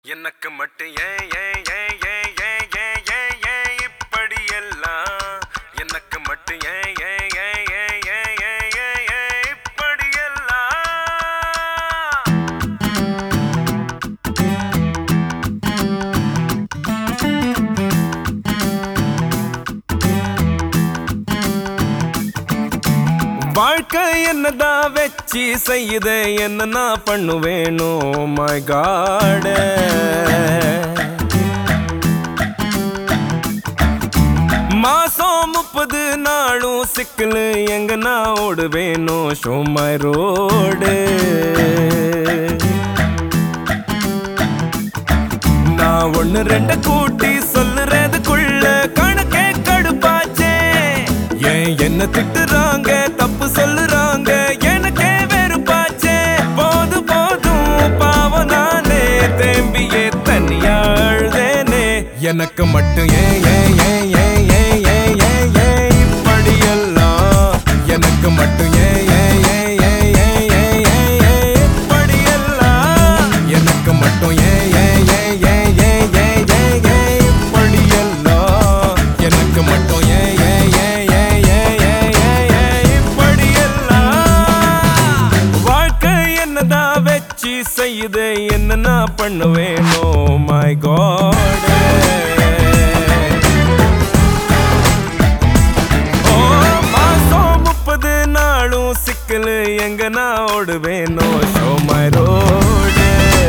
எனக்கு மட்டும் ஏன் ஏன் ஏன் ஏன் ஏன் ஏன் ஏன் ஏன் இப்படி எல்லாம் எனக்கு மட்டும் ஏன் ஏன் ஏன் ஏன் ஏன் ஏன் ஏன் ஏன் இப்படி எல்லாம் வாழ்க்கை என்னதான் வச்சு செய்யுது என்ன நான் பண்ணுவேனோ மை காட மாசம் முப்பது நாளும் சிக்கலு எங்க நான் ஓடுவேனோ ஷோ மை ரோடு நான் ஒண்ணு ரெண்டு கூட்டி சொல்லுறதுக்குள்ள கணக்கே கடுப்பாச்சே ஏன் என்ன திட்டுறாங்க தப்பு சொல்லுறாங்க எனக்கே வெறுப்பாச்சே போது போதும் பாவம் நானே தேம்பியே தனியா அழுதேனே எனக்கு மட்டும் ஏன் ஏன் ஏன் ஏன் ஏன் ஏன் ஏன் ஏன் இப்படியெல்லாம் எனக்கு மட்டும் ஏன் ஏன் ஏன் ஏன் ஏன் ஏன் ஏன் ஏன் இப்படியெல்லாம் எனக்கு மட்டும் ஏன் ஏன் ஏன் ஏன் ஏன் ஏன் ஏன் ஏன் இப்படியெல்லாம் எனக்கு மட்டும் ஏன் ஏன் ஏன் ஏன் ஏன் ஏன் ஏன் ஏன் இப்படியெல்லாம் வாழ்க்கை என்னதான் வச்சு செய்யுது என்ன நான் பண்ணுவேனோ மை காட் ஓ மாசம் முப்பது நாளும் சிக்கலு எங்க நான் ஓடுவேனோ ஷோ மை ரோடு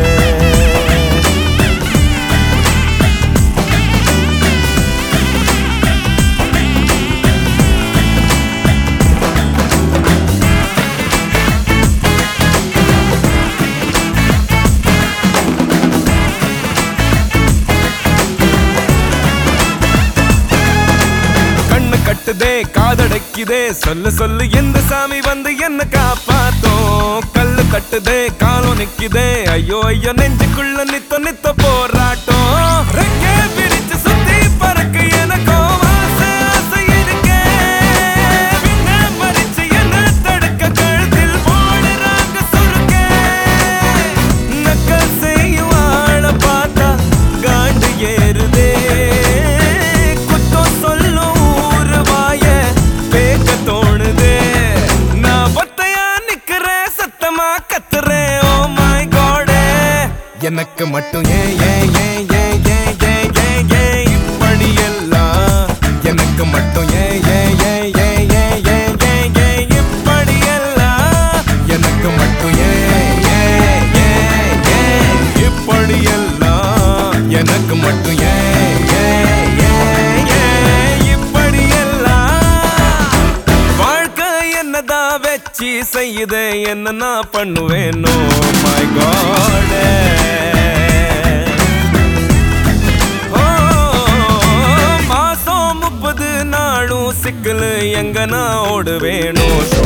கண்ணு கட்டுதே காதடைக்குதே சொல்லு சொல்லு எந்த சாமி வந்து என்ன காப்பாத்தோம் கல்லு தட்டுதே காலம் நிக்குதே ஐயோ ஐயோ நெஞ்சுக்குள்ள நித்த நித்த போராட்டம் ரெக்கே பிரிச்சு சுத்தி பறக்க எனக்கும் ஆசை, ஆசை இருக்கே. விண்ண மறிச்சு என்ன தடுக்க கழுத்தில் போடுறாங்க சுருக்கே. நக்கல் செய்யும் ஆளை பார்த்தா காண்டு ஏறுதே குத்தம் சொல்லும் ஊரு வாய பேக்க தோணுதே நான் ஒத்தையா நிக்கிறேன் சத்தமா கத்துறேன் ஓ மை காடே எனக்கு மட்டும் ஏன் ஏன் ஏன் ஏன் ஏன் ஏன் ஏன் ஏன் இப்படி எல்லாம் எனக்கு மட்டும் ஏன் ஏன் ஏன் ஏன் ஏன் ஏன் ஏன் ஏன் இப்படி எல்லாம் எனக்கு மட்டும் ஏன் ஏன் ஏன் ஏன் இப்படி எல்லாம் எனக்கு மட்டும் ஏன் ஏன் ஏன் ஏன் இப்படி எல்லாம் வாழ்க்கை என்னதான் வச்சு செய்யுது என்ன நான் பண்ணுவேனோ மை காட் மாசம் முப்பது நாளும் சிக்கலு எங்க நான் ஓடுவேனோ ஷோ